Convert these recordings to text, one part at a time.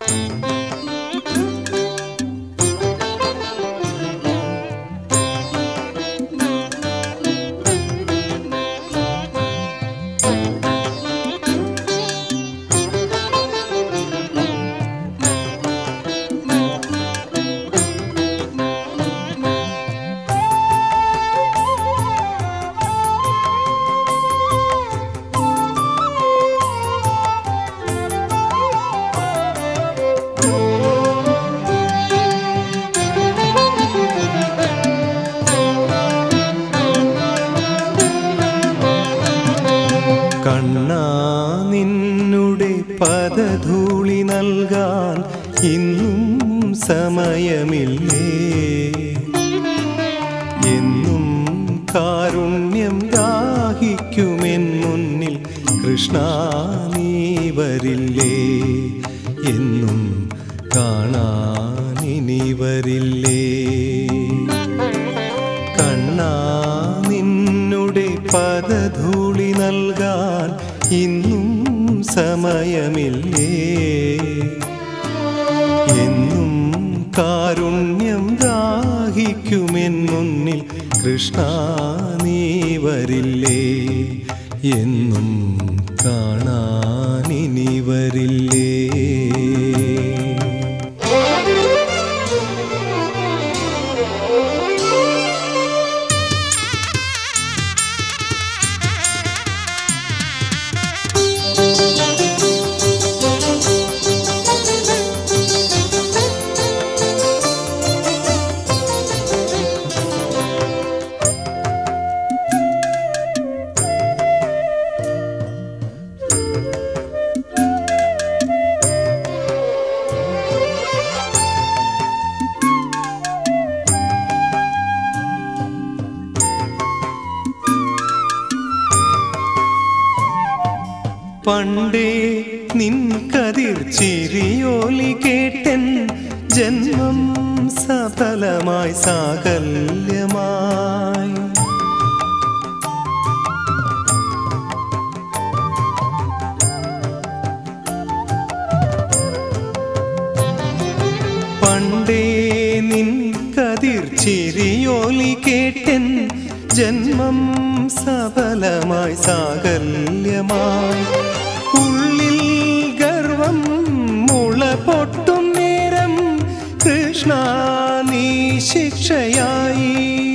കണ്ണാ നിന്നുടെ പദധൂളി നൽകാൻ ഇന്നും സമയമില്ലേ എന്നും കാരുണ്യം ദാഹിക്കുമെൻ മുന്നിൽ കൃഷ്ണ നീ വരില്ലേ എന്നും കാണാനിനി വരില്ലേ കണ്ണാ നിന്നുടെ പദധൂളി നൽകാൻ ഇന്നും സമയമില്ലേ എന്നും കാരുണ്യം ദാഹിക്കുമെൻ മുന്നിൽ കൃഷ്ണ നീ വരില്ലേ എന്നും കാണാനിനി വരില്ലേ പണ്ടേ നിൻ കതിർ ചിരിയോലി കേട്ടൻ ജന്മം സഫലമായി സാകല്യമായി പണ്ടേ നിൻ കതിർ ചിരിയോലി കേട്ടൻ ജന്മം സഫലമായി സാകല്യമായി ഉള്ളിൽ ഗർവം മുള പൊട്ടും നേരം കൃഷ്ണ നീ ശിക്ഷയായി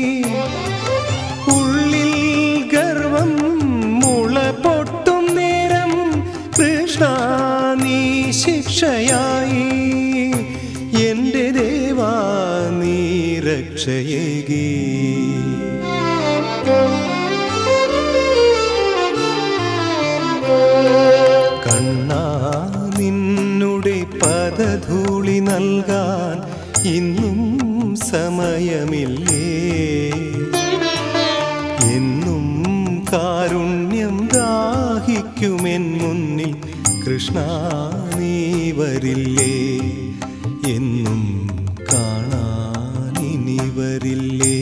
ഉള്ളിൽ ഗർവം മുള പൊട്ടും നേരം കൃഷ്ണ നീ ശിക്ഷയായി എൻ്റെ ദേവാ നീ രക്ഷയേകി കണ്ണാ നിന്നുടെ പദധൂളി നൽകാൻ ഇന്നും സമയമില്ലേ എന്നും കാരുണ്യം ദാഹിക്കുമെൻ മുന്നിൽ കൃഷ്ണ നീ വരില്ലേ എന്നും കാണാനിനി വരില്ലേ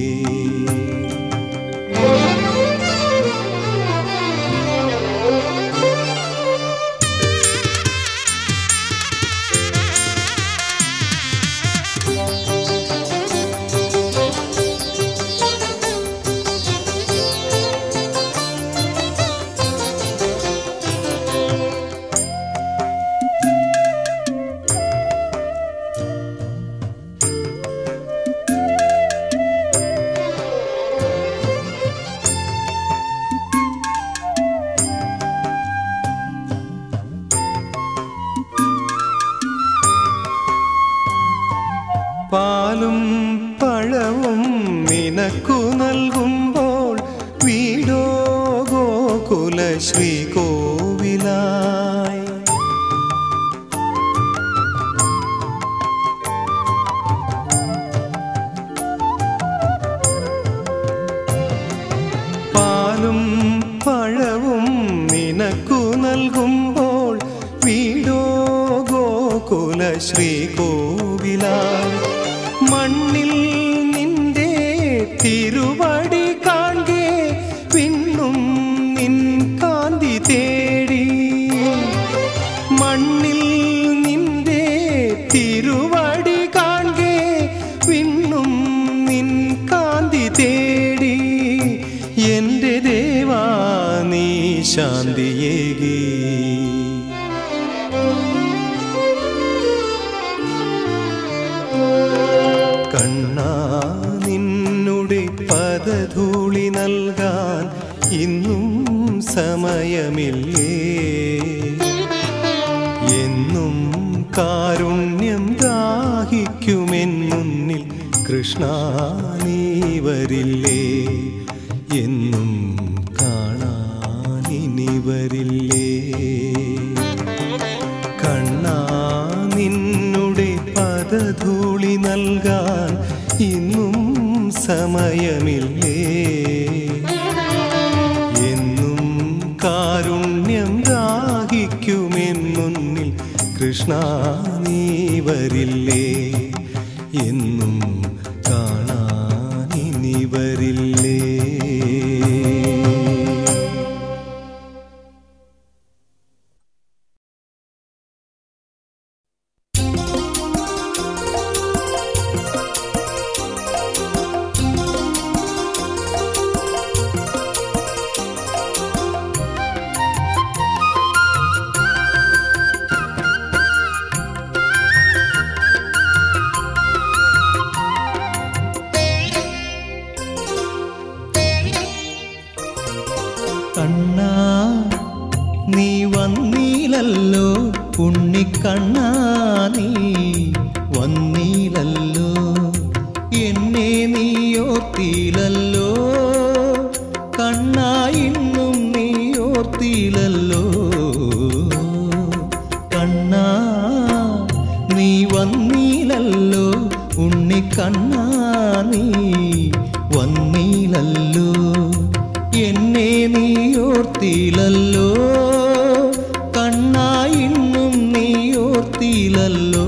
പാലും പഴവും നിനക്കു നൽകുമ്പോൾ വീടോ ഗോകുല ശ്രീകോവിലായി പാലും പഴവും നിനക്കു നൽകുമ്പോൾ വീടോ ഗോകുല ശ്രീകോവിലായി മണ്ണിൽ നിന്റെ തിരുവടി കാണെ പിന്നും നിൻ കാന്തി തേടി മണ്ണിൽ നിന്റെ ഇന്നും സമയമില്ലേ എന്നും കാരുണ്യം ദാഹിക്കുമെൻ മുന്നിൽ കൃഷ്ണ നീ വരില്ലേ എന്നും കാണാനിനി വരില്ലേ കണ്ണാ നിന്നുടെ പദധൂളി നൽകാൻ ഇന്നും സമയമില്ലേ എന്നും കാരുണ്യം ദാഹിക്കുമെൻ മുന്നിൽ കൃഷ്ണ നീ വരില്ലേ എന്നും കാണാനിനി വരില്ലേ കണ്ണാ നീ വന്നീലല്ലോ ഉണ്ണിക്കണ്ണാ നീ വന്നീലല്ലോ എന്നെ നീയോർത്തിയിലല്ലോ കണ്ണാ ഇന്നും നീയോർത്തിയിലല്ലോ കണ്ണാ നീ വന്നീലല്ലോ ഉണ്ണിക്കണ്ണാ നീ വന്നീലല്ലോ എന്നെ നീയോർത്തിയിലല്ലോ കണ്ണാ ഇന്നും നീയോർത്തിയിലല്ലോ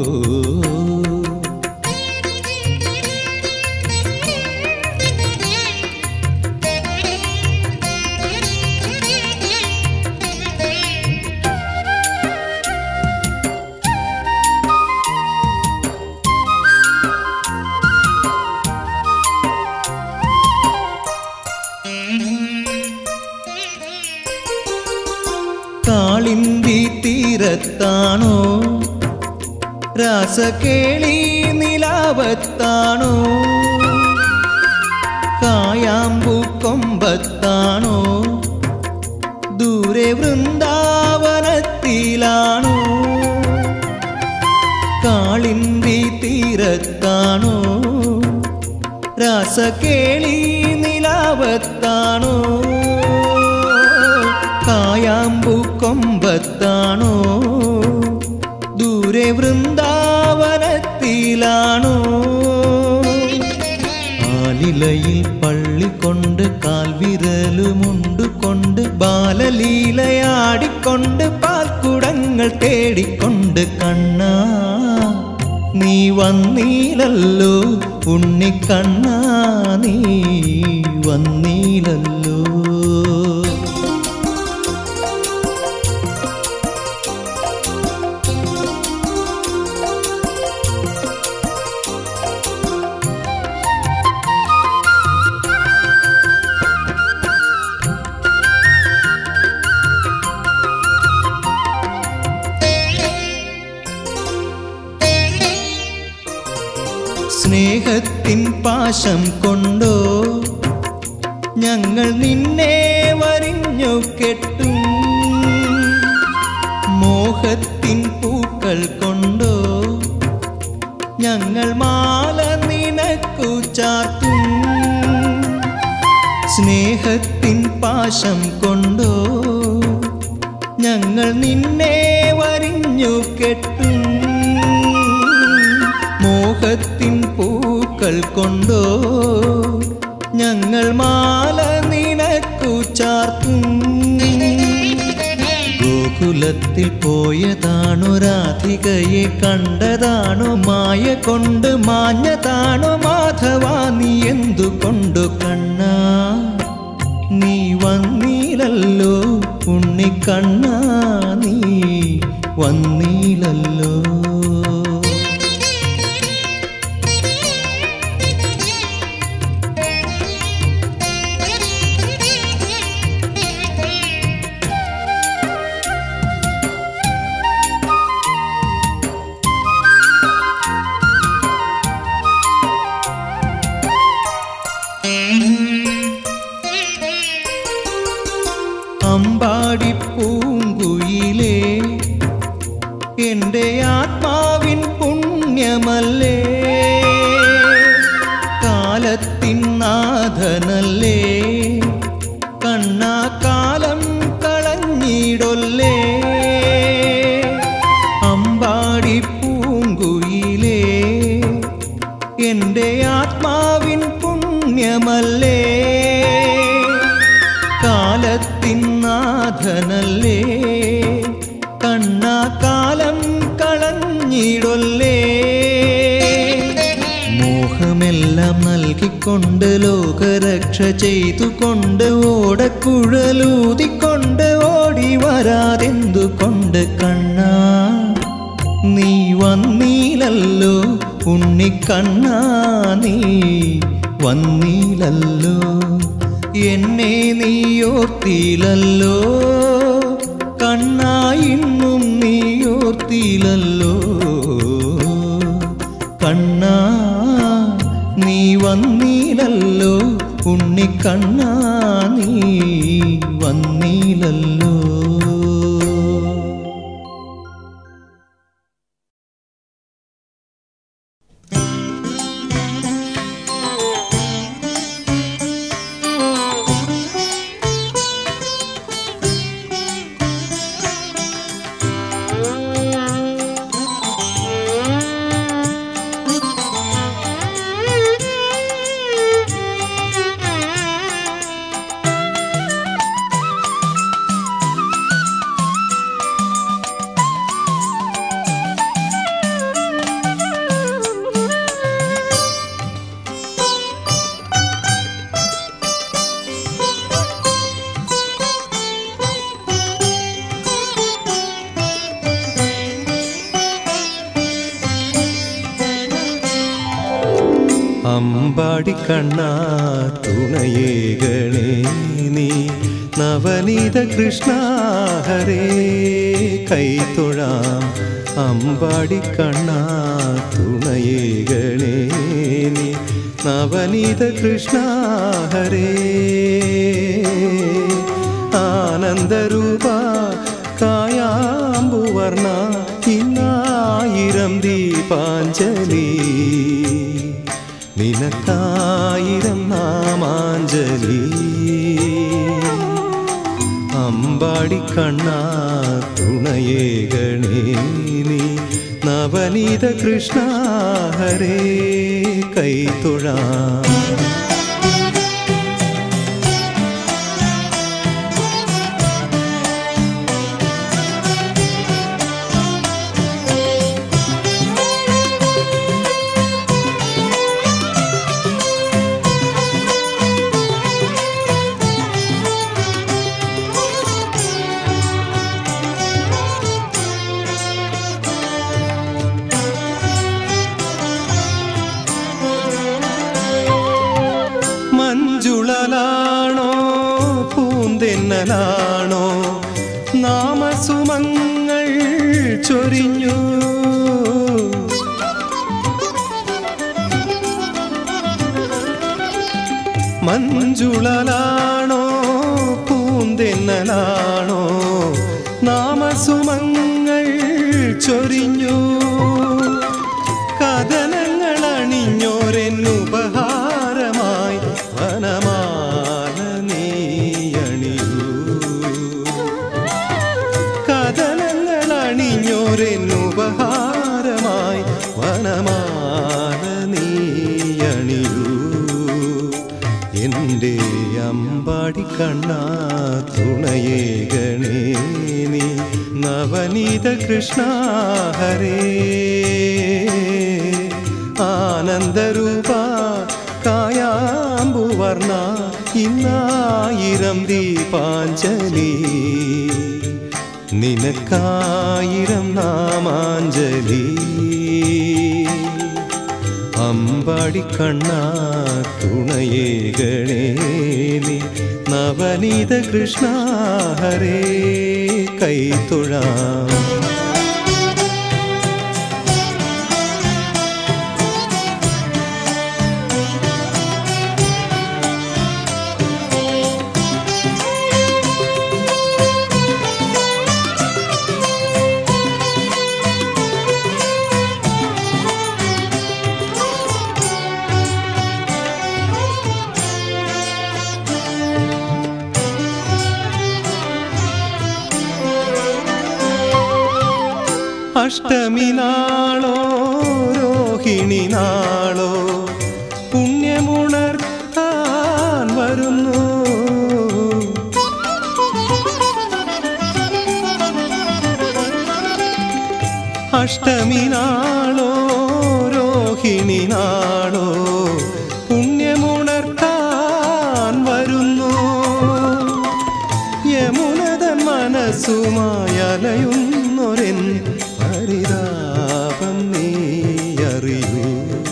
കാളിന്തി തീരത്താണോ രാസകേളി നിലാവത്താണോ കായാമ്പു കൊമ്പത്താണോ ദൂരെ വൃന്ദാവനത്തിലാണോ കാളിന്തി തീരത്താണോ രാസകേളി നിലാവത്താണോ കായാമ്പു കൊമ്പത്താണോ ദൂരെ വൃന്ദാവനത്തിലാണോ ആലിലയിൽ പള്ളിക്കൊണ്ട് കാൽവിരലുമുണ്ട് കൊണ്ട് ബാലലീലയാടിക്കൊണ്ട് പാൽക്കുടങ്ങൾ തേടിക്കൊണ്ട് കണ്ണാ നീ വന്നീലല്ലോ ഉണ്ണിക്കണ്ണാ നീ വന്നീലല്ലോ സ്നേഹത്തിൻ പാശം കൊണ്ടോ ഞങ്ങൾ നിന്നെ വരിഞ്ഞു കെട്ടും മോഹത്തിൻ പൂക്കൾ കൊണ്ടോ ഞങ്ങൾ മാല നിനക്കു ചാർത്തും സ്നേഹത്തിൻ പാശം കൊണ്ടോ ഞങ്ങൾ നിന്നെ വരിഞ്ഞു കെട്ടും മോഹത്തിൻ പൂക്കൾ കൊണ്ടോ ഞങ്ങൾ മാല നിനക്കു ചാർത്തും ഗോകുലത്തിൽ പോയതാണോ രാധികയെ കണ്ടതാണോ മായ കൊണ്ട് മാഞ്ഞതാണോ മാധവ നീ എന്തുകൊണ്ടു കണ്ണാ നീ വന്നീലല്ലോ ഉണ്ണിക്കണ്ണാ നീ വന്നീലല്ലോ എൻ്റെ ആത്മാവിൻ പുണ്യമല്ലേ കാലത്തിൻ നാഥനല്ലേ കണ്ണാ കാലം കളഞ്ഞിടൊല്ലേ അമ്പാടി പൂങ്കുയിലേ എൻ്റെ ആത്മാവിൻ പുണ്യമല്ലേ കാലത്തിൻ നാഥനല്ലേ കണ്ണാ കാലം കളഞ്ഞിടൊല്ലേ മോഹമെല്ലാം നൽകിക്കൊണ്ട് ലോകരക്ഷ ചെയ്തുകൊണ്ട് ഓടക്കുഴലൂതിക്കൊണ്ട് ഓടി വരാതെന്തുകൊണ്ട് കണ്ണാ നീ വന്നീലല്ലോ ഉണ്ണിക്കണ്ണാ നീ വന്നീലല്ലോ എന്നെ നീയോർത്തിയിലല്ലോ കണ്ണാ ഇന്നും നീയോർത്തിയിലല്ലോ കണ്ണാ നീ വന്നീലല്ലോ ഉണ്ണിക്കണ്ണാ നീ വന്നീലല്ലോ അമ്പാടിക്കണ്ണ തുണയേകണേ നീ നവനീത കൃഷ്ണ ഹരേ കൈത്തൊഴാം അമ്പാടിക്കണ്ണ തുണയേകണേ നീ നവനീത കൃഷ്ണ ഹരേ ആനന്ദരൂപ കായാമ്പുവർണ ഇന്നായിരം ദീപാഞ്ജലി നിനക്കായിരം നാമാഞ്ജലി അമ്പാടി കണ്ണാ തുണയേകണേ നീ നവനീത കൃഷ്ണ ഹരേ കൈത്തൊഴാ മഞ്ജുളലാണോ പൂന്തെന്നലാണോ നാമസുമങ്ങൾ ചൊരിഞ്ഞു മഞ്ജുളലാണോ പൂന്തെന്നലാണോ നാമസുമങ്ങൾ ചൊരിഞ്ഞു കഥനങ്ങൾ അണിഞ്ഞോരെന്നുപഹാരമായി വനമാല നീയണിയൂ കഥനങ്ങൾ അണിഞ്ഞോരെന്നുപഹാരമായി വനമാല നീയണിയൂ എൻ്റെ അമ്പാടി കണ്ണാ തുണയേകണേ നീ നവനീത കൃഷ്ണ ഹരേ ആനന്ദരൂപ കായാമ്പുവർണ ഇന്നായിരം ദീപാഞ്ജലി നിനക്കായിരം നാമാഞ്ജലി അമ്പാടി കണ്ണാ തുണയേകണേ നീ നവനീത കൃഷ്ണ ഹരേ കൈത്തൊഴാം Thank you. അഷ്ടമി നാളോ രോഹിണി നാളോ പുണ്യമുണർത്താൻ വരുന്നു അഷ്ടമി നാളോ രോഹിണി നാളോ പുണ്യമുണർത്താൻ വരുന്നു യമുനതൻ മനസ്സുമായി അലയുന്നൊരെൻ പരിതാപം നീ അറിയൂ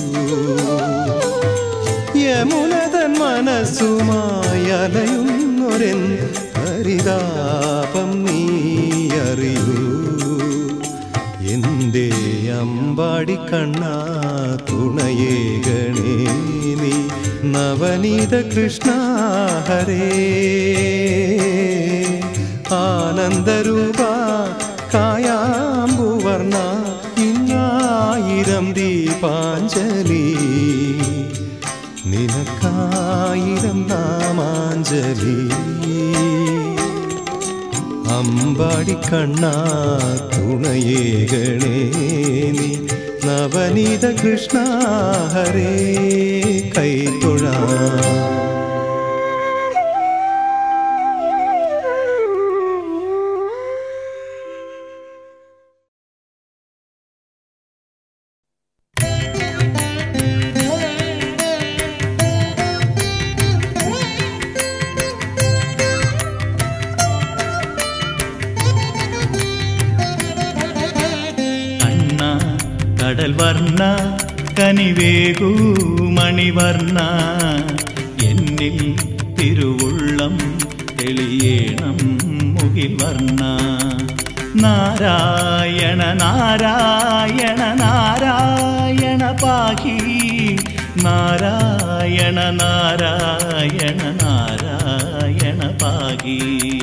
യമുനതൻ മനസ്സുമായി അലയുന്നൊരെൻ പരിതാപം നീ അറിയൂ എൻ്റെ അമ്പാടി കണ്ണാ തുണയേകണേ നീ നവനീത കൃഷ്ണ ഹരേ ആനന്ദരൂപ കായാമ്പുവർണ ഇന്നായിരം ദീപാഞ്ജലി നിനക്കായിരം നാമാഞ്ജലി അമ്പാടി കണ്ണാ തുണയേകണേ നീ നവനീത കൃഷ്ണ ഹരേ കൈതൊഴ അണ്ണ കടൽ വർണ്ണ കനിവേകൂ മണിവർണ്ണ എന്നിൽ തിരുവുള്ളം തെളിയേണം മുകിൽ വർണ്ണ നാരായണ നാരായണ നാരായണ പാഹി നാരായണ നാരായണ നാരായണ പാഹി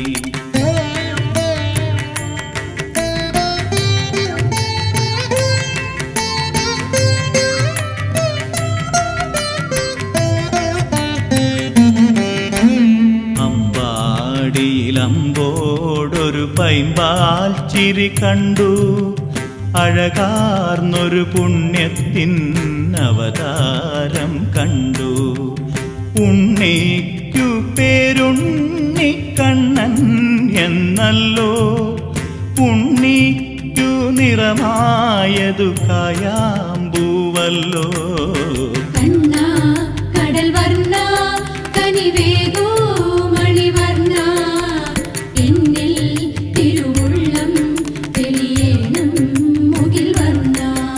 അമ്പാടിയിലമ്പോടൊരു പൈമ്പാൽ ചിരി കണ്ടു അഴകാർന്നൊരു പുണ്യത്തിൻ അവതാരം കണ്ടു ഉണ്ണിക്കു പേരുണ്ണിക്കണ്ണൻ എന്നല്ലോ ഉണ്ണിക്കു നിറമായതു കായാമ്പൂവല്ലോ കണ്ണ കടൽ വർണ്ണ കനിവേകൂ മണിവർണ്ണ എന്നിൽ തിരുവുള്ളം തെളിയേണം മുകിൽ വർണ്ണ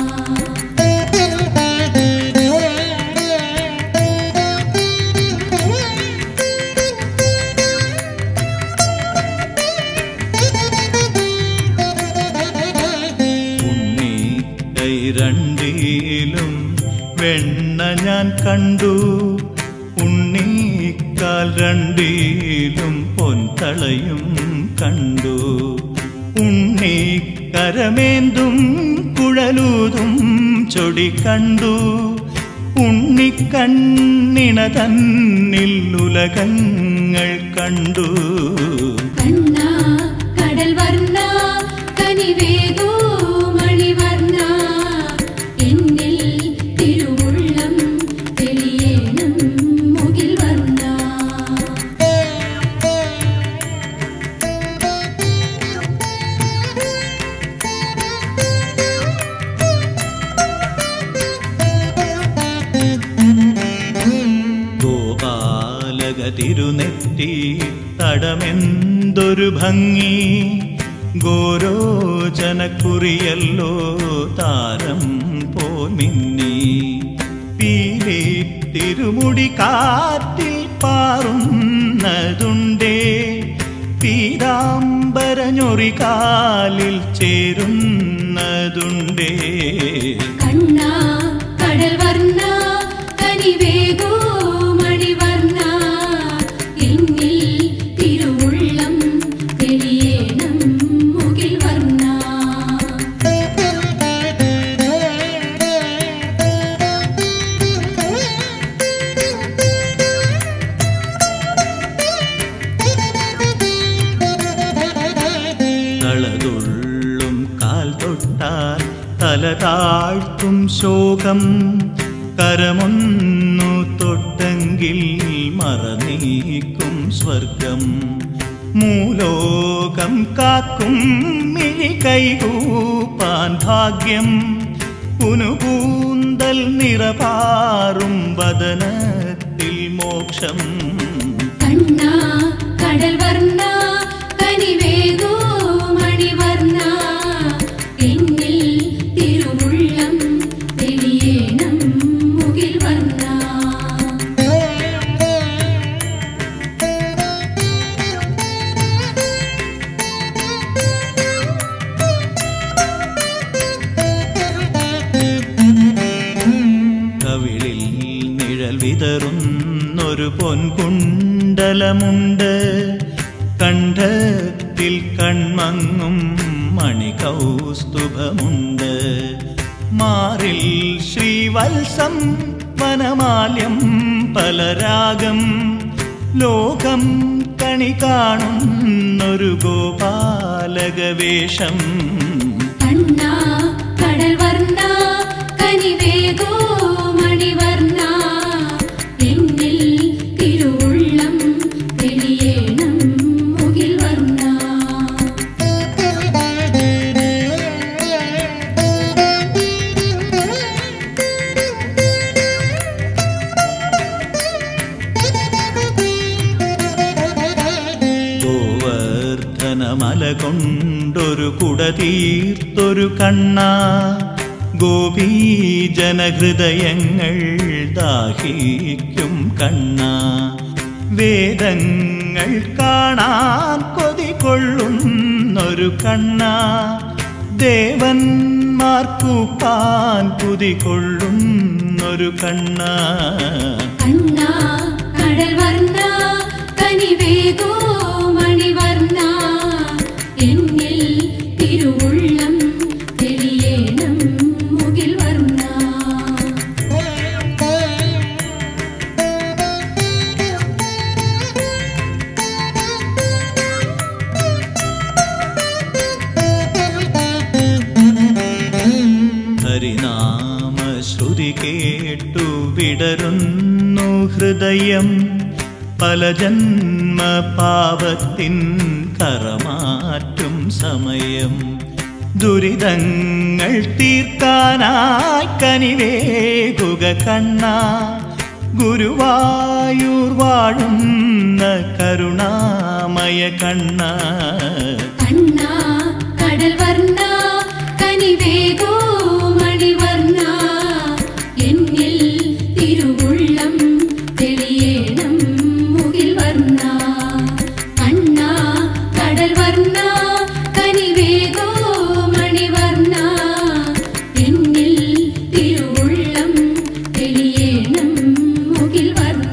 ഉണ്ണി കൈ രണ്ടിലും വെണ്ണ ഞാൻ കണ്ടു ഉണ്ണിക്കാൽ രണ്ടിലും പൊൻതളയും കണ്ടു ഉണ്ണി കരമേന്തും കുഴലൂതും ചൊടി കണ്ടു ഉണ്ണിക്കണ്ണിണ തന്നിൽ ഉലകങ്ങൾ കണ്ടു കണ്ണ കടൽ വർണ്ണ കനിവേകൂ മണിവർണ്ണ എന്നിൽ തിരുവുള്ളം തെളിയേണം മുകിൽ വർണ്ണ ഗോപാലക തിരുനെറ്റി തടമെന്തൊരു ഭംഗി ഗോരോചനക്കുറിയല്ലോ താരം പോൽ മിന്നി പീലി തിരുമുടി കാറ്റിൽ പാറുന്നതുണ്ടേ പീതാംബരഞ്ഞൊറി കാലിൽ ചേരുന്നതുണ്ടേ കണ്ണ കടൽ വർണ്ണ കനിവേകൂ മണിവർണ്ണ എന്നിൽ തിരുവുള്ളം തെളിയേണം മുകിൽ വർണ്ണ തളതുള്ളും കാൽ തൊട്ടാൽ തല താഴ്ത്തും ശോകം കരമൊന്നു തൊട്ടെങ്കിൽ മറനീക്കും സ്വർഗം മൂലോകം കാക്കും മിഴി കൈകൂപ്പാൻ ഭാഗ്യം പുനുകൂന്തൽ നിറപാറും വദനത്തിൽ മോക്ഷം കണ്ണാ കടൽ വർണ്ണ കനിവേകോ മണിവർണ്ണ എന്നിൽ തിരുവുള്ളം തെളിയേണം മുകിൽ വർണ്ണ കവിളിൽ നിഴൽ വിതറുന്നൊരു പൊൻകുണ്ടലമുണ്ട് കണ്ഠത്തിൽ കൺമങ്ങും മണികൗസ്തുഭമുണ്ട് മാറിൽ ശ്രീവത്സം വനമാല്യം പലരാഗം ലോകം കണി കാണുന്നൊരു ഗോപാലകവേഷം കണ്ണാ കടൽ വർണ്ണ കനിവേകോ മണിവർണ്ണ എന്നിൽ തിരുവുള്ളം തെളിയേണം മുകിൽ വർണ്ണ ഗോവർദ്ധനമല കൊണ്ടൊരു കുട തീർത്തൊരു കണ്ണ ഗോപീജനഹൃദയങ്ങൾ ദാഹിക്കും കണ്ണ വേദങ്ങൾ കാണാൻ കൊതി കൊള്ളുന്നൊരു കണ്ണ ദേവന്മാർക്കു പാൻ കുതി കൊള്ളുന്നൊരു കണ്ണ കണ്ണാ കടൽ വർണ്ണ കനിവേകോ മണിവർണ്ണ എന്നിൽ തിരുവുള്ളം തെളിയേണം മുകിൽ വർണ്ണ ഹരിനാമശ്രുതി കേട്ടു വിടരുന്നു ഹൃദയം പല ജന്മ പാപത്തിൻ കറമാറ്റും സമയം ദുരിതങ്ങൾ തീർക്കാനായി കനിവേകുക കണ്ണ ഗുരുവായൂർ വാഴുന്ന കരുണാമയ കണ്ണ കണ്ണാ കടൽ വർണ്ണ കനിവേകോ മണിവർണ്ണ എന്നിൽ തിരുവുള്ളം തെളിയേണം മുകിൽ വർണ്ണ കണ്ണാ കടൽ വർണ്ണ കനിവേകോ മണിവർണ്ണ എന്നിൽ തിരുവുള്ളം തെളിയേണം മുകിൽ വർണ്ണ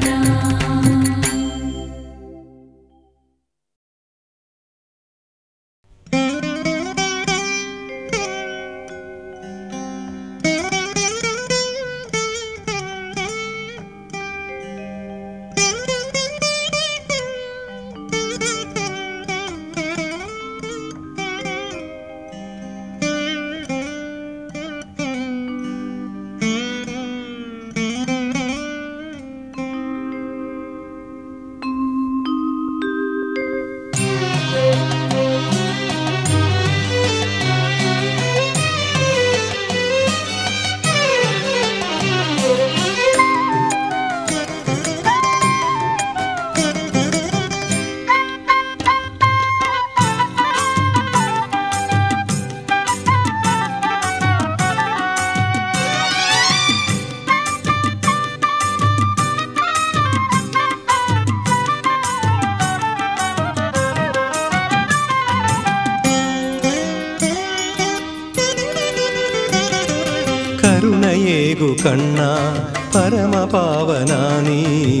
കരുണയേകു കണ്ണ പരമപാവനാനീ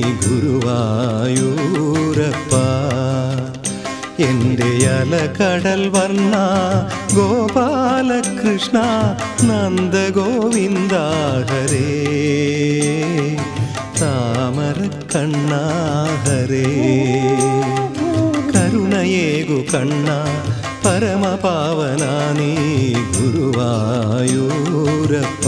ഗുരുവായൂരപ്പ എൻ്റെ അലകടൽ വർണ്ണ ഗോപാലകൃഷ്ണ നന്ദഗോവിന്ദ ഹരേ താമര കണ്ണ ഹരേ കരുണയേകു കണ്ണ പരമപാവനാനീ ഗുരുവായൂരപ്പ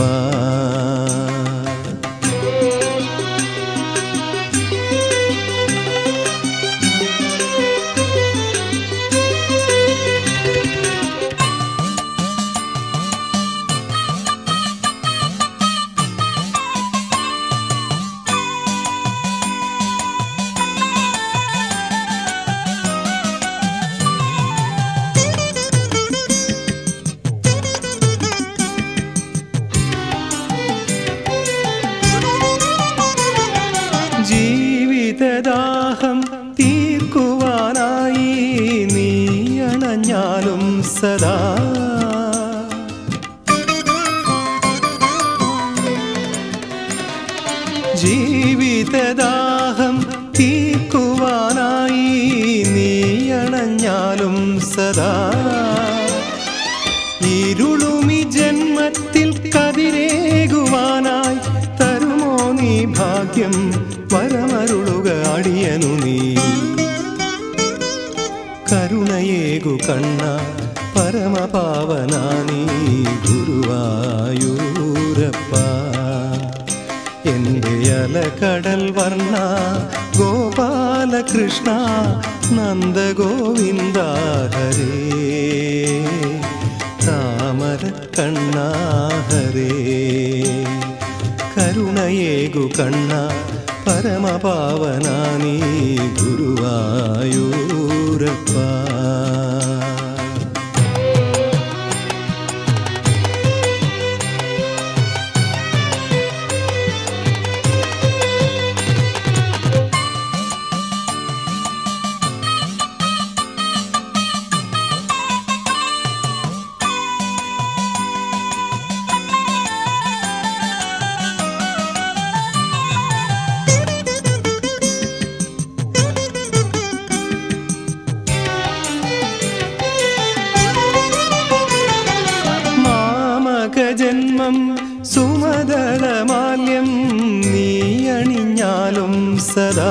ജീവിതദാഹം തീർക്കുവാനായി നീ അണഞ്ഞാലും സദാ ജീവിതദാഹം തീർക്കുവാനായി നീ അണഞ്ഞാലും സദാ ഇരുളുമി ജന്മത്തിൽ കതിരേകുവാനായി തരുമോ നീ ഭാഗ്യം വരമരുളുക അടിയനു നീ കരുണയേകു കണ്ണ പരമപാവനാനീ ഗുരുവായൂരപ്പ എൻ്റെ അലകടൽ വർണ്ണ ഗോപാലകൃഷ്ണ നന്ദഗോവിന്ദ ഹരേ താമര കണ്ണാ ഹരേ കരുണയേകു കണ്ണ പരമപാവനാനീ ഗുരുവായൂരപ്പ മാമകജന്മം സുമദളമാല്യം നീ അണിഞ്ഞാലും സദാ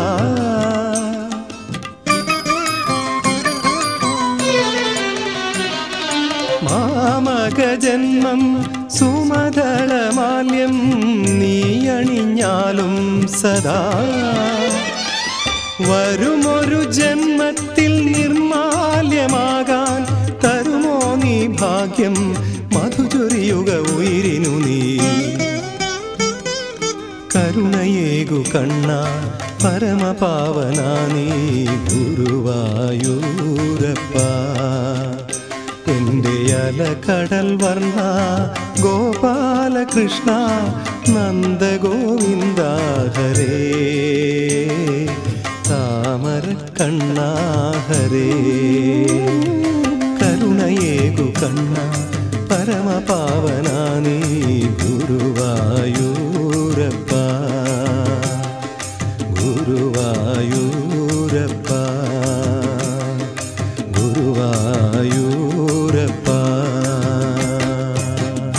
മാമകജന്മം സുമദളമാല്യം നീ അണിഞ്ഞാലും സദാ വരുമൊരു ജന്മത്തിൽ നിർമാല്യമാകാൻ തരുമോ നീ ഭാഗ്യം മധുചൊരിയുക ഉയിരിനു നീ കരുണയേകു കണ്ണ പരമപാവനാനീ ഗുരുവായൂരപ്പ എൻ്റെ അലകടൽ വർണ്ണ ഗോപാലകൃഷ്ണ നന്ദഗോവിന്ദ ഹരേ താമര കണ്ണാ ഹരേ കരുണയേകു കണ്ണ പരമപാവനാനീ ഗുരുവായൂരപ്പ ഗുരുവായൂരപ്പ ഗുരുവായൂരപ്പ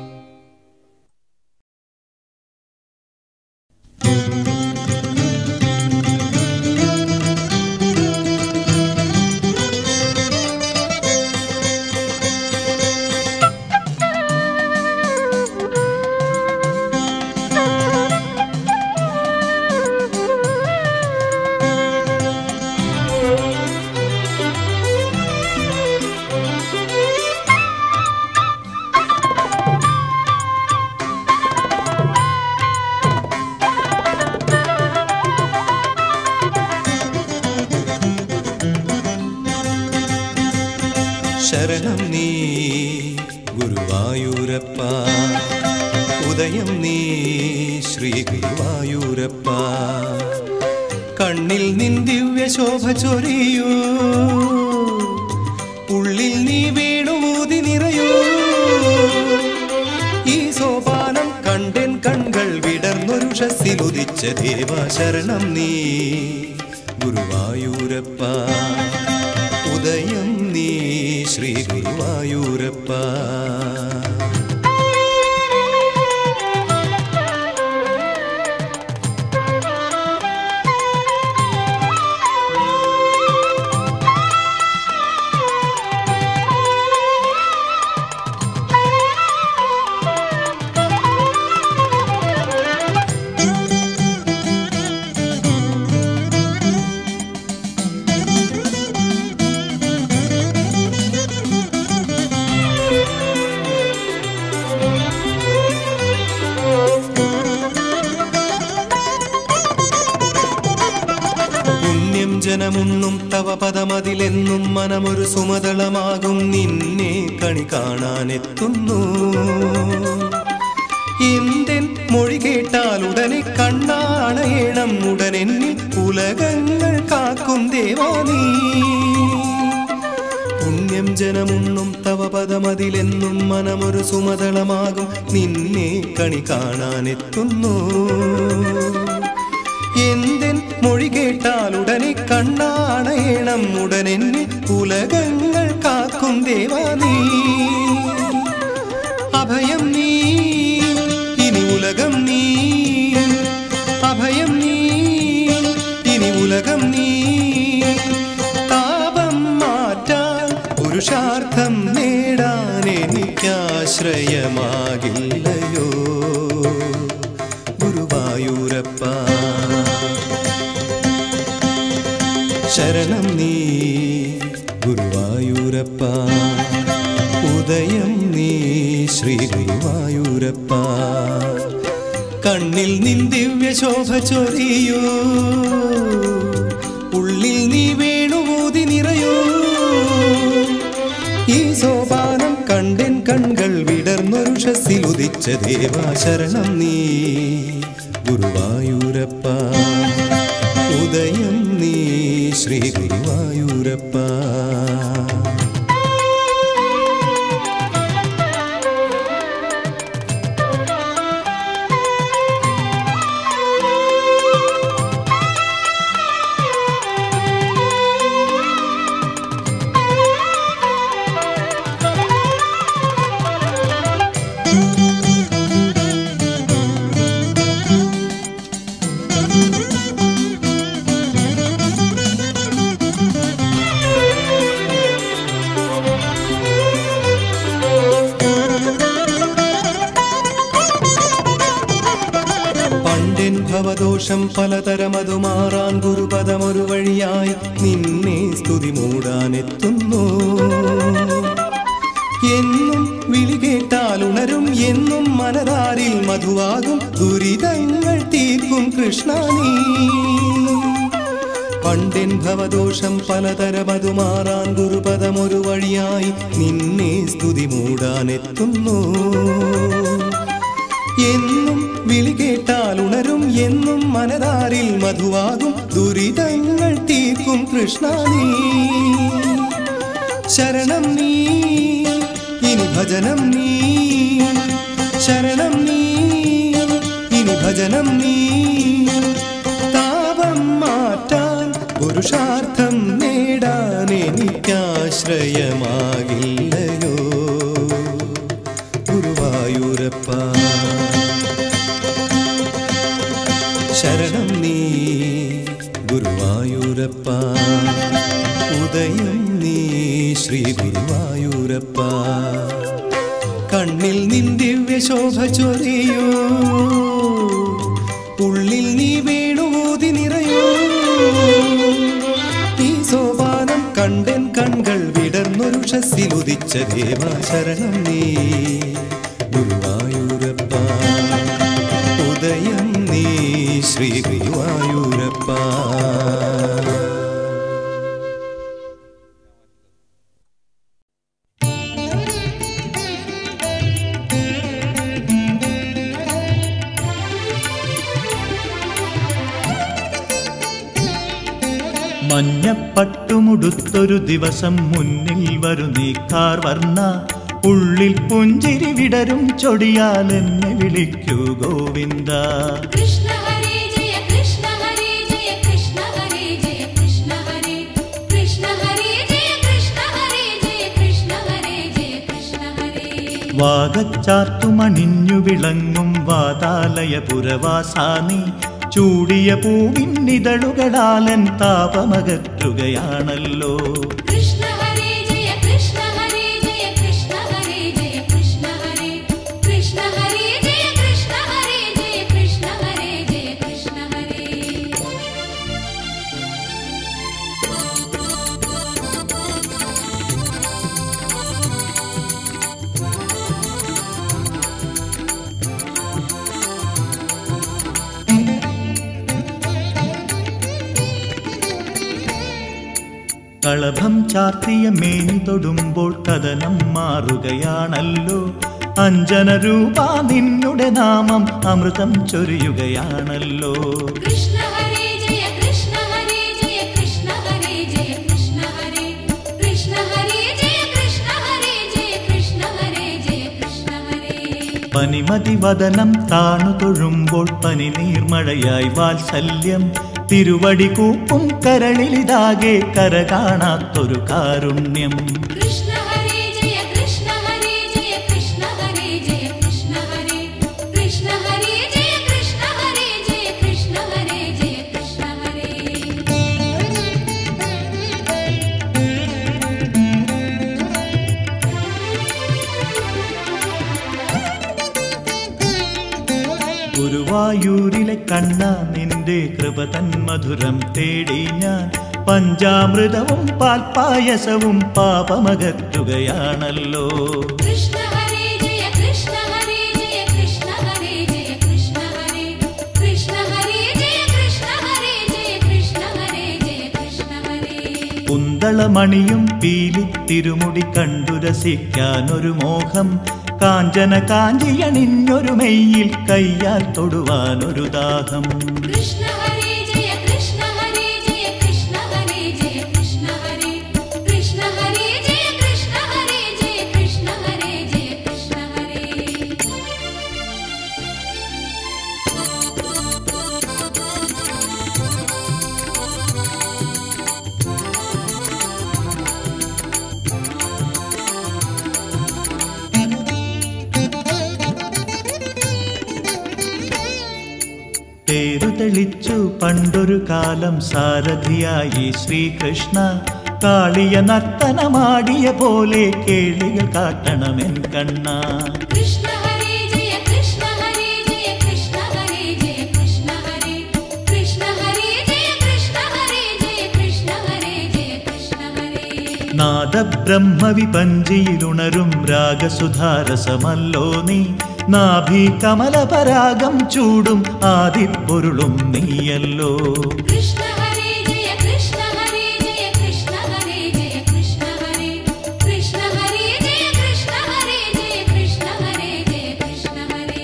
ശരണം നീ ഗുരുവായൂരപ്പ ഉദയം നീ ശ്രീ ഗുരുവായൂരപ്പ കണ്ണിൽ നിൻ ദിവ്യ ശോഭ ചൊരിയൂ ഉള്ളിൽ നീ വീണുമൂതി നിറയൂ ഈ സോപാനം കണ്ടെൻ കൺകൾ വിടർന്നൊരു ഷസ്സിലുദിച്ച ദേവ ശരണം നീ ഗുരുവായൂരപ്പ ഉദയം നീ ശ്രീ ഗുരുവായൂരപ്പ ജനമുണ്ണും തവ പദമതിലെന്നും മനമൊരു സുമതളമാകും നിന്നെ കണി കാണാനെത്തുന്നു എന്തൻ മൊഴി കേട്ടാൽ ഉടനെ കണ്ണാണയണം ഉടനെന്നിൽ ഉലകങ്ങൾ കാക്കും ദേവാനീ പുണ്യം ജനമുണ്ണും തവ പദമതിലെന്നും മനമൊരു സുമതളമാകും നിന്നെ കണി കാണാനെത്തുന്നു എന്തൻ മൊഴി കേട്ടാൽ ഉടനെ കണ്ണാണയണം ഉടനെന്നെ ഉലകങ്ങൾ കാക്കും ദേവാനീ അഭയം നീ ഇനി ഉലകം നീ അഭയം നീ ഇനി ഉലകം നീ താപം മാറ്റാൻ പുരുഷാർത്ഥം നേടാൻ എനിക്കാശ്രയമാകില്ലയോ ഗുരുവായൂരപ്പ ശരണം നീ ഗുരുവായൂരപ്പ ഉദയം നീ ശ്രീ ഗുരുവായൂരപ്പ കണ്ണിൽ നിൻ ദിവ്യശോഭ ചൊരിയൂ ഉള്ളിൽ നീ വേണുമൂതി നിറയൂ ഈ സോപാനം കണ്ടെൻ കൺകൾ വിടർന്നൊരുഷസ്സിൽ ഉദിച്ച ദേവാശരണം നീ ഗുരുവായൂരപ്പ ഉദയം നീ ശ്രീ ഗുരുവായൂരപ്പ പണ്ടെൻ ഭവദോഷം പലതരമതു മാറാൻ ഗുരുപദമൊരു വഴിയായി നിന്നെ സ്തുതി മൂടാനെത്തുന്നു എന്നും വിളി കേട്ടാൽ ഉണരും എന്നും മനതാരിൽ മധുവാകും ദുരിതങ്ങൾ തീർക്കും കൃഷ്ണ നീ പണ്ടെൻ ഭവദോഷം പലതരമതു മാറാൻ ഗുരുപദമൊരു വഴിയായി നിന്നെ സ്തുതി മൂടാനെത്തുന്നു എന്നും വിളി കേട്ടാൽ ഉണരും എന്നും മനതാരിൽ മധുവാകും ദുരിതങ്ങൾ തീർക്കും കൃഷ്ണ നീ ശരണം നീ ഇനി ഭജനം നീ ശരണം നീ ഇനി ഭജനം നീ താപം മാറ്റാൻ പുരുഷാർത്ഥം നേടാൻ എനിക്കാശ്രയമാകില്ലയോ ഗുരുവായൂരപ്പ ശരണം നീ ഗുരുവായൂരപ്പ ഉദയം നീ ശ്രീ ഗുരുവായൂരപ്പ കണ്ണിൽ നിൻ ദിവ്യശോഭ ചൊരിയൂ ഉള്ളിൽ നീ വേണുമൂതി നിറയൂ ഈ സോപാനം കണ്ടെൻ കൺകൾ വിടർന്നൊരുഷസ്സിൽ ഉദിച്ച ദേവാശരണം നീ ഗുരുവായൂരപ്പ ഉദയം നീ ശ്രീ ഗുരുവായൂരപ്പ മഞ്ഞപ്പട്ടുമുടുത്തൊരു ദിവസം മുന്നിൽ വരു നീക്കാർ വർണ്ണ ഉള്ളിൽ പുഞ്ചിരി വിടരും ചൊടിയാൽ എന്നെ വിളിക്കൂ ഗോവിന്ദ കൃഷ്ണ ഹരേ ജയ കൃഷ്ണ ഹരേ ജയ കൃഷ്ണ ഹരേ ജയ കൃഷ്ണ ഹരേ കൃഷ്ണ ഹരേ ജയ കൃഷ്ണ ഹരേ ജയ കൃഷ്ണ ഹരേ ജയ കൃഷ്ണ ഹരേ വാഗച്ചാർത്തുമണിഞ്ഞു വിളങ്ങും വാതാലയ പുരവാസാനി ചൂടിയ പൂവിന്നിതളുകളാലൻ താപമകറ്റുകയാണല്ലോ കൃഷ്ണ ഹരേ ജയ കൃഷ്ണ ഹരേ ജയ കൃഷ്ണ ഹരേ ജയ കൃഷ്ണ ഹരേ കൃഷ്ണ ഹരേ ജയ കൃഷ്ണ ഹരേ ജയ കൃഷ്ണ ഹരേ ജയ കൃഷ്ണ ഹരേ കളഭം ചാർത്തിയ മേനി തൊടുമ്പോൾ കഥനം മാറുകയാണല്ലോ അഞ്ജന രൂപ നിന്നുടെ നാമം അമൃതം ചൊരിയുകയാണല്ലോ കൃഷ്ണ ഹരേ ജയ കൃഷ്ണ ഹരേ ജയ കൃഷ്ണ ഹരേ ജയ കൃഷ്ണ ഹരേ കൃഷ്ണ ഹരേ ജയ കൃഷ്ണ ഹരേ ജയ കൃഷ്ണ ഹരേ ജയ കൃഷ്ണ ഹരേ പനിമതി വദനം താണു തൊഴുമ്പോൾ പനി നീർമഴയായി വാത്സല്യം തിരുവടി കൂപ്പും കരളിലിതാകെ കര കാണാത്തൊരു കാരുണ്യം കൃഷ്ണ ഹരേ ജയ കൃഷ്ണ ഹരേ ജയ കൃഷ്ണ ഹരേ ജയ കൃഷ്ണ ഹരേ കൃഷ്ണ ഹരേ ജയ കൃഷ്ണ ഹരേ ജയ കൃഷ്ണ ഹരേ ജയ കൃഷ്ണ ഹരേ ഗുരുവായൂരിലെ കണ്ണ നിന്റെ കൃപ തൻ മധുരം തേടി ഞാൻ പഞ്ചാമൃതവും പാൽപ്പായസവും പാപമകറ്റുകയാണല്ലോ കൃഷ്ണ ഹരേ ജയ കൃഷ്ണ ഹരേ ജയ കൃഷ്ണ ഹരേ ജയ കൃഷ്ണ ഹരേ കൃഷ്ണ ഹരേ ജയ കൃഷ്ണ ഹരേ ജയ കൃഷ്ണ ഹരേ ജയ കൃഷ്ണ ഹരേ കുന്തളമണിയും പീലി തിരുമുടി കണ്ടു രസിക്കാനൊരു മോഹം കാഞ്ചന കാഞ്ചിയണിഞ്ഞൊരു മെയ്യിൽ കയ്യാൽ തൊടുവാനൊരു ദാഹം കൃഷ്ണ ഹരേ ജയ കൃഷ്ണ ഹരേ ജയ കൃഷ്ണ ഹരേ ജയ കൃഷ്ണ ഹരേ കൃഷ്ണ ഹരേ ജയ കൃഷ്ണ ഹരേ ജയ കൃഷ്ണ ഹരേ ജയ കൃഷ്ണ ഹരേ തേരു തെളിച്ചു പണ്ടൊരു കാലം സാരഥിയായി ശ്രീകൃഷ്ണ കാളിയ നർത്തനമാടിയ പോലെ കേളികൾ കാട്ടണമെൻ കണ്ണ കൃഷ്ണ ഹരേ ജയ കൃഷ്ണ ഹരേ ജയ കൃഷ്ണ ഹരേ ജയ കൃഷ്ണ ഹരേ കൃഷ്ണ ഹരേ ജയ കൃഷ്ണ ഹരേ ജയ കൃഷ്ണ ഹരേ ജയ കൃഷ്ണ ഹരേ നാദബ്രഹ്മവിപഞ്ചിയിലുണരും രാഗസുധാരസമല്ലോ നീ നാഭി കമലപരാഗം ചൂടും ആദിപ്പൊരുളും നീയല്ലോ കൃഷ്ണ ഹരേ ജയ കൃഷ്ണ ഹരേ ജയ കൃഷ്ണ ഹരേ ജയ കൃഷ്ണ ഹരേ കൃഷ്ണ ഹരേ ജയ കൃഷ്ണ ഹരേ ജയ കൃഷ്ണ ഹരേ ജയ കൃഷ്ണ ഹരേ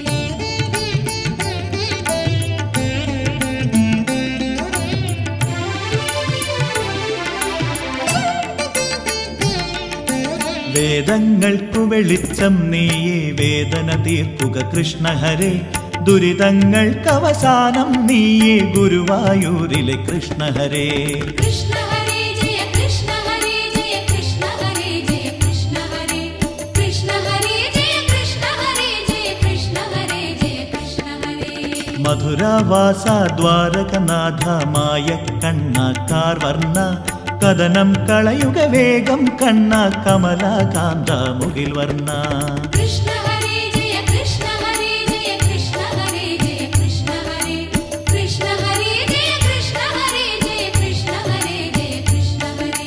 വേദങ്ങൾക്കു വെളിച്ചം നീയേ വേദന തീർക്കുക കൃഷ്ണഹരേ ദുരിതങ്ങൾക്ക് അവസാനം നീയേ ഗുരുവായൂരിലെ കൃഷ്ണഹരേ കൃഷ്ണ ഹരേ ജയ കൃഷ്ണ ഹരേ ജയ കൃഷ്ണ ഹരേ ജയ കൃഷ്ണ ഹരേ കൃഷ്ണ ഹരേ ജയ കൃഷ്ണ ഹരേ ജയ കൃഷ്ണ ഹരേ ജയ കൃഷ്ണ ഹരേ മധുരാവാസ ദ്വാരകനാഥമായ കണ്ണ കാർവർണ്ണ കഥനം കളയുക വേഗം കണ്ണ കമലാകാന്ത മുകിൽ വർണ്ണ കൃഷ്ണ ഹരേ ജയ കൃഷ്ണ ഹരേ ജയ കൃഷ്ണ ഹരേ ജയ കൃഷ്ണ ഹരേ കൃഷ്ണ ഹരേ ജയ കൃഷ്ണ ഹരേ ജയ കൃഷ്ണ ഹരേ ജയ കൃഷ്ണ ഹരേ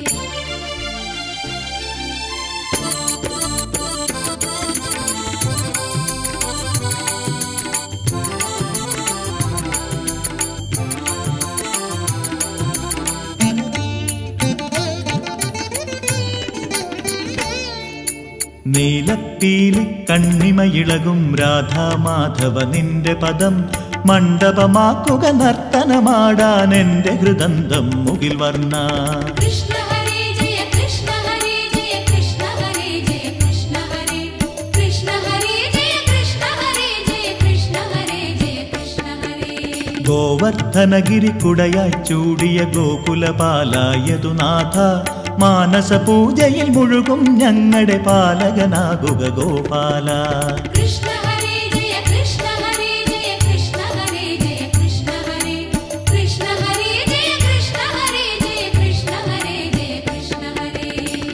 നീലപ്പീലി കണ്ണിമയിളകും രാധാമാധവ നിന്റെ പദം മണ്ഡപമാക്കുക നർത്തനമാടാൻ എന്റെ ഹൃദന്തം മുകിൽ വർണ്ണ കൃഷ്ണ ഹരേ ജയ കൃഷ്ണ ഹരേ ജയ കൃഷ്ണ ഹരേ ജയ കൃഷ്ണ ഹരേ കൃഷ്ണ ഹരേ ജയ കൃഷ്ണ ഹരേ ജയ കൃഷ്ണ ഹരേ ജയ കൃഷ്ണ ഹരേ ഗോവർദ്ധനഗിരി കുടയായി ചൂടിയ ഗോകുലപാലായതുനാഥ മാനസ പൂജയിൽ മുഴുകും ഞങ്ങളുടെ പാലകനാകുക ഗോപാല കൃഷ്ണ ഹരേ ജയ കൃഷ്ണ ഹരേ ജയ കൃഷ്ണ ഹരേ ജയ കൃഷ്ണ ഹരേ കൃഷ്ണ ഹരേ ജയ കൃഷ്ണ ഹരേ ജയ കൃഷ്ണ ഹരേ ജയ കൃഷ്ണ ഹരേ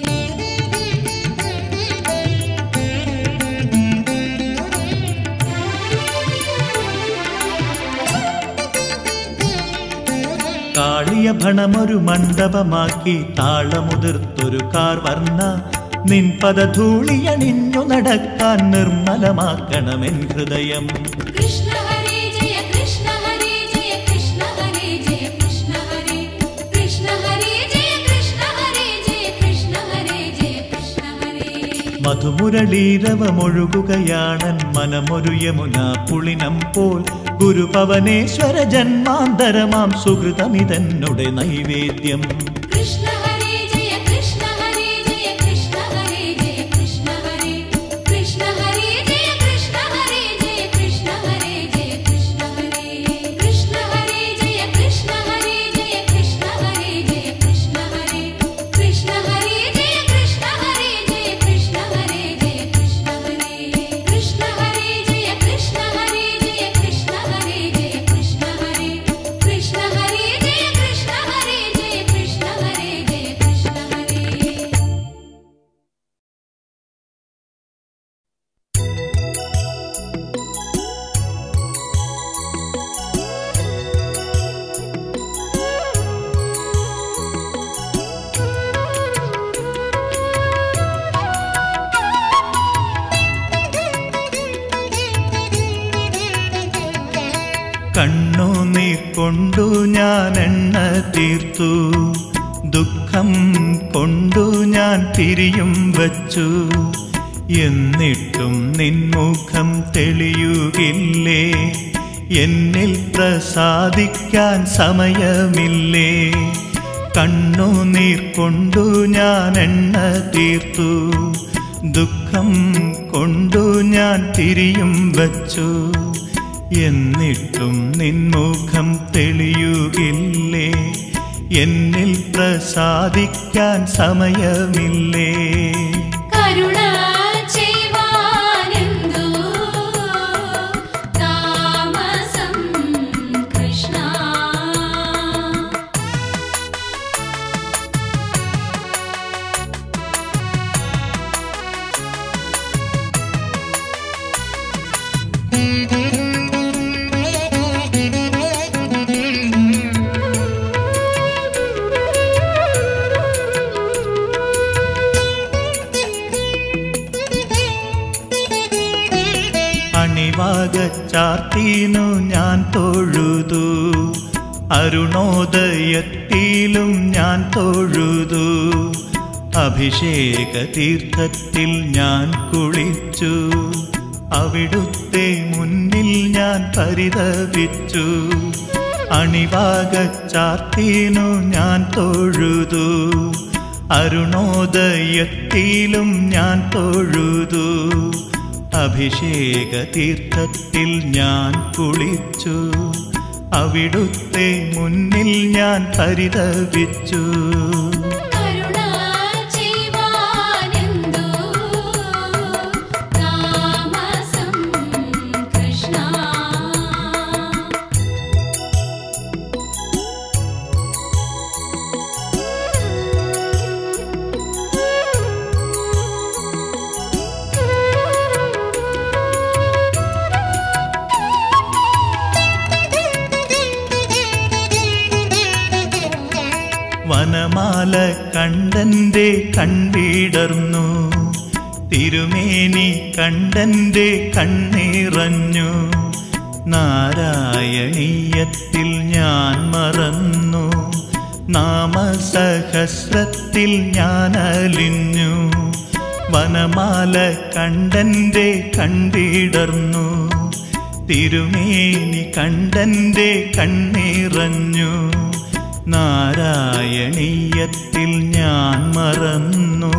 കാളിയ ഭണമൊരു മണ്ഡപമാക്കി താളമുതിർത്തൊരു കാർ വർണ്ണ നിൻ പദധൂളിയണിഞ്ഞു നടക്കാൻ നിർമ്മലമാക്കണമെൻ ഹൃദയം കൃഷ്ണ ഹരേ ജയ കൃഷ്ണ ഹരേ ജയ കൃഷ്ണ ഹരേ ജയ കൃഷ്ണ ഹരേ കൃഷ്ണ ഹരേ ജയ മധുമുരളീരവമൊഴുകുകയാണൻ മനമൊരു യമുന പുളിനം പോൽ ഗുരുപവനേശ്വര ജന്മാന്തരമാം സുഹൃതമിതെന്നുടെ നൈവേദ്യം कृष्ण हरे जय कृष्ण हरे जय कृष्ण हरे जय कृष्ण हरे कृष्ण हरे जय कृष्ण हरे जय कृष्ण हरे जय कृष्ण हरे कृष्ण हरे जय कृष्ण हरे जय कृष्ण हरे जय कृष्ण हरे कृष्ण हरे जय कृष्ण हरे जय कृष्ण हरे जय कृष्ण हरे कृष्ण हरे जय कृष्ण हरे जय कृष्ण हरे जय कृष्ण हरे कृष्ण हरे जय कृष्ण हरे जय कृष्ण हरे जय कृष्ण हरे കണ്ണുനീർ കൊണ്ടു ഞാൻ എണ്ണ തീർത്തു ദുഃഖം കൊണ്ടു ഞാൻ തിരിയും വച്ചു എന്നിട്ടും നിൻമുഖം തെളിയുകില്ലേ എന്നിൽ പ്രസാദിക്കാൻ സമയമില്ലേ കണ്ണുനീർ കൊണ്ടു ഞാൻ എണ്ണ തീർത്തു ദുഃഖം കൊണ്ടു ഞാൻ തിരിയും വച്ചു എന്നിട്ടും നിൻമുഖം തെളിയുകില്ലേ എന്നിൽ പ്രസാദിക്കാൻ സമയമില്ലേ കരുണ ചെയ്വാനെന്തു താമസം കൃഷ്ണ അണിവാകച്ചാർത്തീനു ഞാൻ തൊഴുതു അരുണോദയത്തിലും ഞാൻ തൊഴുതു അഭിഷേക തീർത്ഥത്തിൽ ഞാൻ കുളിച്ചു അവിടുത്തെ മുന്നിൽ ഞാൻ പരിതപിച്ചു അണിവാകച്ചാർത്തീനു ഞാൻ തൊഴുതു അരുണോദയത്തിലും ഞാൻ തൊഴുതു അഭിഷേക തീർത്ഥത്തിൽ ഞാൻ കുളിച്ചു അവിടുത്തെ മുന്നിൽ ഞാൻ പരിതപിച്ചു കരുണ ചെയ്വാനെന്തു താമസം കൃഷ്ണ വനമാല കണ്ടന്റെ കണ്ടിടർന്നു തിരുമേനി കണ്ടന്റെ കണ്ണിറഞ്ഞു നാരായണീയത്തിൽ ഞാൻ മറന്നു നാമസഹസ്രത്തിൽ ഞാൻ അലിഞ്ഞു വനമാല കണ്ടന്റെ കണ്ടിടർന്നു തിരുമേനി കണ്ടന്റെ കണ്ണിറഞ്ഞു നാരായണീയത്തിൽ ഞാൻ മറന്നു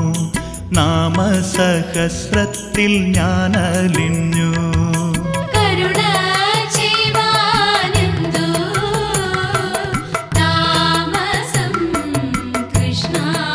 നാമസഹസ്രത്തിൽ ഞാൻ അലിഞ്ഞു കരുണ ചെയ്വാനെന്തു താമസം കൃഷ്ണ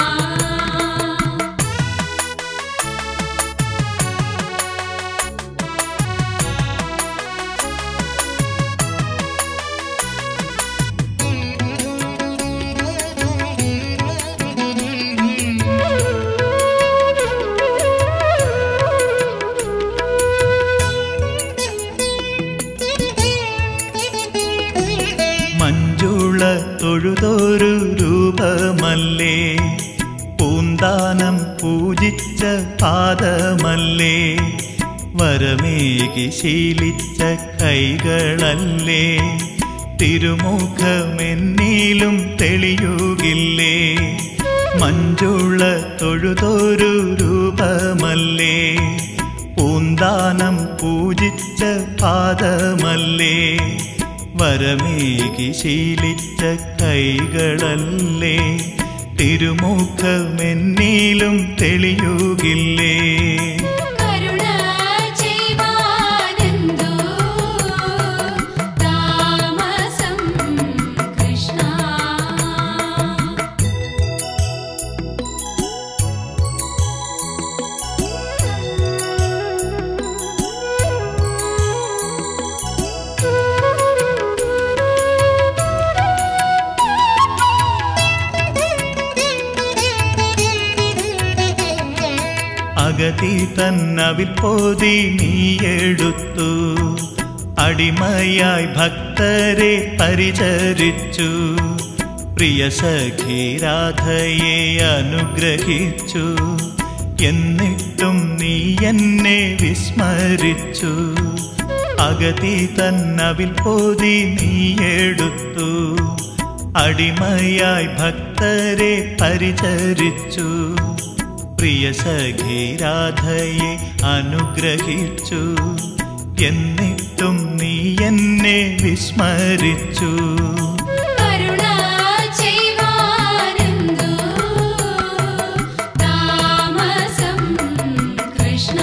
മഞ്ജുള തൊഴുതൊരു രൂപമല്ലേ പൂന്താനം പൂജിച്ച പാദമല്ലേ വരമേകി ശീലിച്ച കൈകളല്ലേ തിരുമുഖമെന്നീലും തെളിയുകില്ലേ മഞ്ജുള തൊഴുതൊരു രൂപമല്ലേ പൂന്താനം പൂജിച്ച പാദമല്ലേ വരമേകി ശീലിച്ച കൈകളല്ലേ തിരുമുഖമെന്നീലും തെളിയുകില്ലേ കരുണ ചെയ്വാനെന്തോ താമസം കൃഷ്ണ അഗതി തന്നവിൽ പോതി നീയെടുത്തു അടിമയായി ഭക്തരെ പരിചരിച്ചു പ്രിയ സഖി രാധയെ അനുഗ്രഹിച്ചു എന്നിട്ടും നീ എന്നെ വിസ്മരിച്ചു അഗതി തന്നവിൽ പോതി നീയെടുത്തു അടിമയായി ഭക്തരെ പരിചരിച്ചു പ്രിയ സഖി രാധയെ അനുഗ്രഹിച്ചു എന്നിട്ടും നീ എന്നെ വിസ്മരിച്ചു കരുണ ചെയ്വാനെന്തോ താമസം കൃഷ്ണ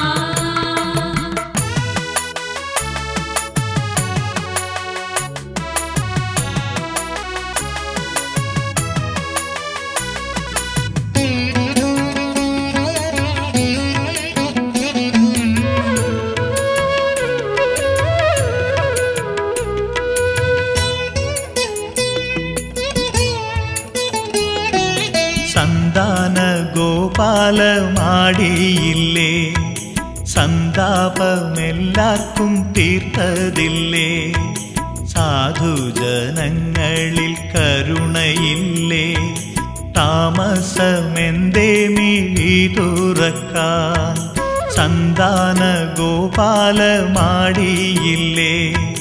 സന്താന ഗോപാലമാടിയില്ലേ സന്താപമെല്ലാവർക്കും തീർത്തതില്ലേ സാധുജനങ്ങളിൽ കരുണയില്ലേ താമസമെന്തേ മിഴി തുറക്കാൻ സന്താന ഗോപാലമാടിയില്ലേ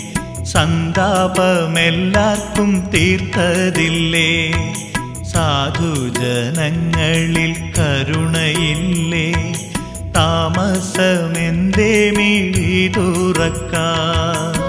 സന്താപമെല്ലാവർക്കും തീർത്തതില്ലേ സാധുജനങ്ങളിൽ കരുണയില്ലേ താമസമെന്തേ മിഴി തുറക്കാൻ